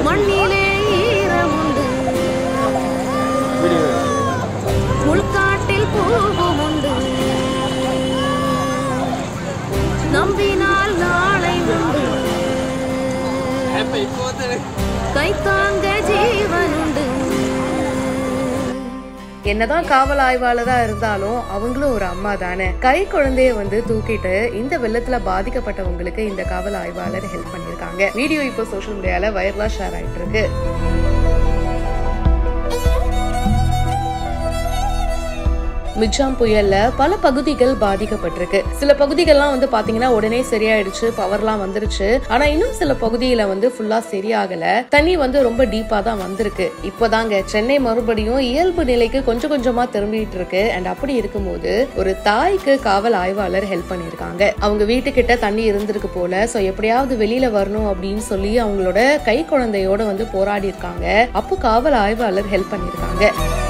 மண்ணிலே ஈரமுண்டு முள்காட்டில் பூவும் உண்டு நம்பினால் நாளை உண்டு கைத்தாங்க ஜீவன் உண்டு என்னதான் காவல் ஆய்வாளரா இருந்தாலும் அவங்களும் ஒரு அம்மா தானே கை குழந்தைய வந்து தூக்கிட்டு இந்த வெள்ளத்துல பாதிக்கப்பட்டவங்களுக்கு இந்த காவல் ஆய்வாளர் ஹெல்ப் பண்ணிருக்காங்க வீடியோ இப்போ சோஷியல் மீடியால வைரலா ஷேர் ஆயிட்டு இருக்கு மிக்ஜாம் புயல்ல பல பகுதிகள் பாதிக்கப்பட்டிருக்கு சில பகுதிகள்லாம் வந்து பாத்தீங்கன்னா உடனே சரியாயிடுச்சு பவர்லாம் வந்துருச்சு ஆனா இன்னும் சில பகுதியில வந்து ஃபுல்லா சரியாகல தண்ணி வந்து ரொம்ப டீப்பா தான் வந்திருக்கு இப்போதாங்க சென்னை மறுபடியும் இயல்பு நிலைக்கு கொஞ்சம் கொஞ்சமா திரும்பிட்டு இருக்கு அண்ட் அப்படி இருக்கும்போது ஒரு தாய்க்கு காவல் ஆய்வாளர் ஹெல்ப் பண்ணிருக்காங்க அவங்க வீட்டுக்கிட்ட தண்ணி இருந்திருக்கு போல சோ எப்படியாவது வெளியில வரணும் அப்படின்னு சொல்லி அவங்களோட கை குழந்தையோட வந்து போராடி இருக்காங்க அப்போ காவல் ஆய்வாளர் ஹெல்ப் பண்ணிருக்காங்க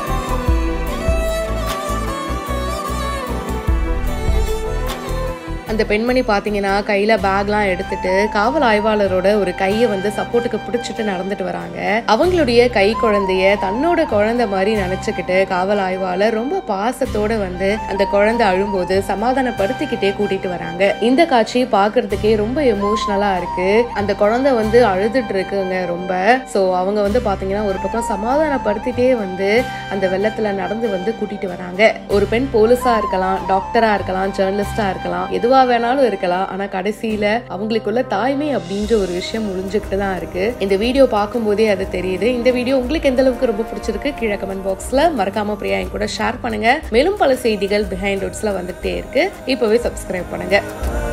அந்த பெண்மணி பாத்தீங்கன்னா கையில பேக்லாம் எடுத்துட்டு காவல் ஆய்வாளரோட ஒரு கையை வந்து சப்போர்ட்டுக்கு பிடிச்சிட்டு நடந்துட்டு வராங்க அவங்களுடைய கை குழந்தைய தன்னோட குழந்தை மாதிரி நினைச்சுக்கிட்டு காவல் ஆய்வாளர் ரொம்ப பாசத்தோட வந்து அந்த குழந்தை அழும்போது சமாதானப்படுத்திக்கிட்டே கூட்டிட்டு வராங்க இந்த காட்சி பாக்குறதுக்கே ரொம்ப எமோஷனலா இருக்கு அந்த குழந்தை வந்து அழுதுட்டு இருக்குங்க ரொம்ப சோ அவங்க வந்து பாத்தீங்கன்னா ஒரு பக்கம் சமாதானப்படுத்திட்டே வந்து அந்த வெள்ளத்துல நடந்து வந்து கூட்டிட்டு வராங்க ஒரு பெண் போலீஸா இருக்கலாம் டாக்டரா இருக்கலாம் ஜேர்னலிஸ்டா இருக்கலாம் எதுவா வேணாலும் இருக்கலாம் ஆனா கடைசியில அவங்களுக்குள்ள தாய்மை அப்படின்ற ஒரு விஷயம் முடிஞ்சுக்கிட்டு தான் இருக்கு இந்த வீடியோ பார்க்கும்போதே அது தெரியுது இந்த வீடியோ உங்களுக்கு எந்த அளவுக்கு ரொம்ப பிடிச்சிருக்கு கீழே கமெண்ட் பாக்ஸ்ல மறக்காம பிரியா என் கூட ஷேர் பண்ணுங்க மேலும் பல செய்திகள் பிஹைண்ட் ரூட்ஸ்ல வந்துட்டே இருக்கு இப்பவே சப்ஸ்கிரைப் பண்ணுங்க